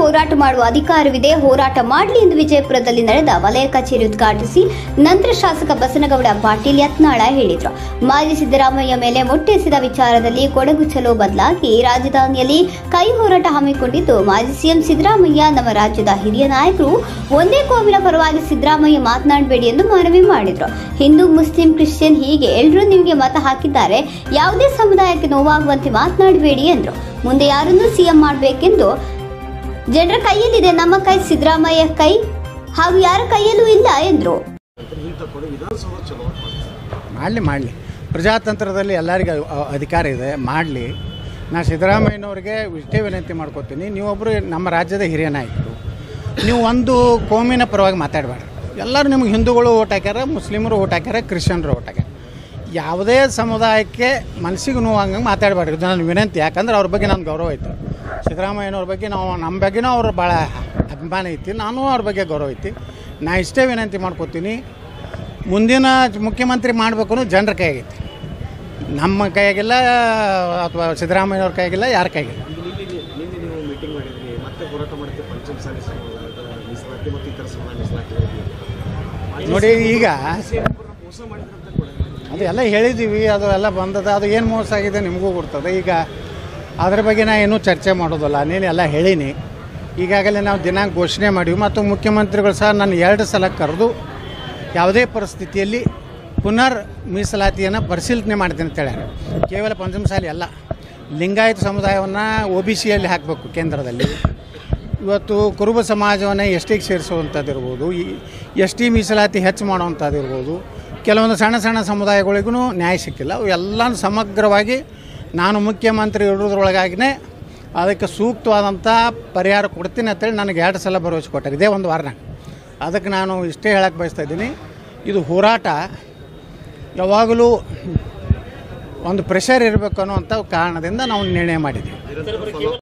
ಹೋರಾಟ ಮಾಡುವ ಅಧಿಕಾರವಿದೆ ಹೋರಾಟ ಮಾಡಲಿ ಎಂದು ವಿಜಯಪುರದಲ್ಲಿ ನಡೆದ ವಲಯ ಕಚೇರಿ ಉದ್ಘಾಟಿಸಿ ನಂತರ ಶಾಸಕ ಬಸನಗೌಡ ಪಾಟೀಲ್ ಯತ್ನಾಳ ಹೇಳಿದರು ಮಾಜಿ ಸಿದ್ದರಾಮಯ್ಯ ಮೇಲೆ ಮುಟ್ಟೆಸಿದ ವಿಚಾರದಲ್ಲಿ ಕೊಡಗು ಚಲೋ ಬದಲಾಗಿ ರಾಜಧಾನಿಯಲ್ಲಿ ಕೈ ಹೋರಾಟ ಹಮ್ಮಿಕೊಂಡಿದ್ದು ಮಾಜಿ ಸಿಎಂ ಸಿದ್ದರಾಮಯ್ಯ ನಮ್ಮ ರಾಜ್ಯದ ಹಿರಿಯ ನಾಯಕರು ಒಂದೇ ಕೋಮಿನ ಪರವಾಗಿ ಸಿದ್ದರಾಮಯ್ಯ ಮಾತನಾಡಬೇಡಿ ಎಂದು ಮನವಿ ಮಾಡಿದರು ಹಿಂದೂ ಮುಸ್ಲಿಂ ಕ್ರಿಶ್ಚಿಯನ್ ಹೀಗೆ ಎಲ್ಲರೂ ನಿಮಗೆ ಮತ ಹಾಕಿದ್ದಾರೆ ಯಾವುದೇ ಸಮುದಾಯಕ್ಕೆ ನೋವಾಗುವಂತೆ ಮಾತನಾಡಬೇಡಿ ಎಂದರು ಮುಂದೆ ಯಾರನ್ನು ಸಿಎಂ ಮಾಡಬೇಕೆಂದು ಜನರ ಕೈಯಲ್ಲಿದೆ ನಮ್ಮ ಕೈ ಸಿದ್ದರಾಮಯ್ಯ ಕೈ ಹಾಗೂ ಯಾರ ಕೈಯಲ್ಲೂ ಇಲ್ಲ ಎಂದರು ಮಾಡಲಿ ಮಾಡಲಿ ಪ್ರಜಾತಂತ್ರದಲ್ಲಿ ಎಲ್ಲರಿಗೂ ಅ- ಅಧಿಕಾರ ಇದೆ ಮಾಡಲಿ ನಾ ಸಿದ್ದರಾಮಯ್ಯನವ್ರಿಗೆ ಇಷ್ಟೇ ವಿನಂತಿ ಮಾಡ್ಕೋತೀನಿ ನೀವೊಬ್ಬರು ನಮ್ಮ ರಾಜ್ಯದ ಹಿರಿಯ ನಾಯಕರು ನೀವು ಒಂದು ಕೋಮಿನ ಪರವಾಗಿ ಮಾತಾಡಬೇಡ್ರಿ ಎಲ್ಲರೂ ನಿಮ್ಗೆ ಹಿಂದೂಗಳು ಓಟ್ ಹಾಕ್ಯಾರ ಮುಸ್ಲಿಮರು ಓಟ್ ಹಾಕ್ಯಾರ ಕ್ರಿಶ್ಚಿಯನ್ರು ಓಟ್ ಹಾಕ್ಯಾರ ಯಾವುದೇ ಸಮುದಾಯಕ್ಕೆ ಮನಸ್ಸಿಗೆ ನೋವಂಗೆ ಮಾತಾಡಬೇಡ್ರಿ ಇದು ನನ್ನ ವಿನಂತಿ ಯಾಕಂದ್ರೆ ಅವ್ರ ಬಗ್ಗೆ ನನ್ನ ಗೌರವ ಐತೆ ಸಿದ್ದರಾಮಯ್ಯನವ್ರ ಬಗ್ಗೆ ನಾವು ನಮ್ಮ ಬಗ್ಗೆನೂ ಅವ್ರು ಭಾಳ ಅಭಿಮಾನ ಐತಿ ನಾನು ಅವ್ರ ಬಗ್ಗೆ ಗೌರವ ಐತಿ ನಾ ಇಷ್ಟೇ ವಿನಂತಿ ಮಾಡ್ಕೋತೀನಿ ಮುಂದಿನ ಮುಖ್ಯಮಂತ್ರಿ ಮಾಡಬೇಕು ಅನ್ನೋ ಜನರ ಕೈಯಾಗೈತಿ ನಮ್ಮ ಕೈಯಾಗಿಲ್ಲ ಅಥವಾ ಸಿದ್ದರಾಮಯ್ಯವ್ರ ಕೈಯಾಗಿಲ್ಲ ಯಾರ ಕೈಯಾಗಿಲ್ಲ ನಿನ್ನೆ ನಿನ್ನೆ ನೀವು ಮೀಟಿಂಗ್ ಮಾಡಿದ್ರಿ ಮತ್ತೆ ಹೋರಾಟ ಮಾಡ್ತೀವಿ ಪಂಚಮಸಾಲಿ ಸಮಾಜದ ಮೀಸಲಾತಿ ಮತ್ತು ಇತರ ಸಮಾಜ ಮೀಸಲಾತಿ ನೋಡಿ ಈಗ ಮೋಸ ಮಾಡಿದ್ರಂತ ಕೂಡ ಅದು ಎಲ್ಲ ಹೇಳಿದ್ದೀವಿ ಅದು ಎಲ್ಲ ಬಂದದ ಅದು ಏನು ಮೋಸ ಆಗಿದೆ ನಿಮಗೂ ಗೊತ್ತದೆ ಈಗ ಅದ್ರ ಬಗ್ಗೆ ನಾ ಏನೂ ಚರ್ಚೆ ಮಾಡೋದಲ್ಲ ನೀನು ಎಲ್ಲ ಹೇಳೀನಿ ಈಗಾಗಲೇ ನಾವು ದಿನಾಂಕ ಘೋಷಣೆ ಮಾಡೀವಿ ಮತ್ತು ಮುಖ್ಯಮಂತ್ರಿಗಳು ಸಹ ನನ್ನ ಎರಡು ಸಲ ಕರೆದು ಯಾವುದೇ ಪರಿಸ್ಥಿತಿಯಲ್ಲಿ ಪುನರ್ ಮೀಸಲಾತಿಯನ್ನು ಪರಿಶೀಲನೆ ಮಾಡ್ತೀನಿ ಅಂತ ಹೇಳ್ಯಾರ ಕೇವಲ ಪಂಚಮಸಾಲಿ ಅಲ್ಲ ಲಿಂಗಾಯತ ಸಮುದಾಯವನ್ನು ಒ ಬಿ ಸಿಯಲ್ಲಿ ಹಾಕಬೇಕು ಕೇಂದ್ರದಲ್ಲಿ ಇವತ್ತು ಕುರುಬ ಸಮಾಜವನ್ನು ಎಸ್ ಟಿಗೆ ಸೇರಿಸುವಂಥದ್ದು ಇರ್ಬೋದು ಈ ಎಸ್ ಟಿ ಮೀಸಲಾತಿ ಹೆಚ್ಚು ಮಾಡುವಂಥದ್ದು ಇರ್ಬೋದು ಕೆಲವೊಂದು ಸಣ್ಣ ಸಣ್ಣ ಸಮುದಾಯಗಳಿಗೂ ನ್ಯಾಯ ಸಿಕ್ಕಿಲ್ಲ ಅವು ಎಲ್ಲನೂ ಸಮಗ್ರವಾಗಿ ನಾನು ಮುಖ್ಯಮಂತ್ರಿ ಇರೋದ್ರೊಳಗಾಗಿನೇ ಅದಕ್ಕೆ ಸೂಕ್ತವಾದಂಥ ಪರಿಹಾರ ಕೊಡ್ತೀನಿ ಅಂತೇಳಿ ನನಗೆ ಎರಡು ಸಲ ಭರವಸೆ ಕೊಟ್ಟಾರೆ ಇದೇ ಒಂದು ವಾರನಾಗ ಅದಕ್ಕೆ ನಾನು ಇಷ್ಟೇ ಹೇಳಕ್ಕೆ ಬಯಸ್ತಾ ಇದ್ದೀನಿ ಇದು ಹೋರಾಟ ಯಾವಾಗಲೂ ಒಂದು ಪ್ರೆಷರ್ ಇರಬೇಕು ಅನ್ನುವಂಥ ಕಾರಣದಿಂದ ನಾವು ನಿರ್ಣಯ ಮಾಡಿದ್ದೀವಿ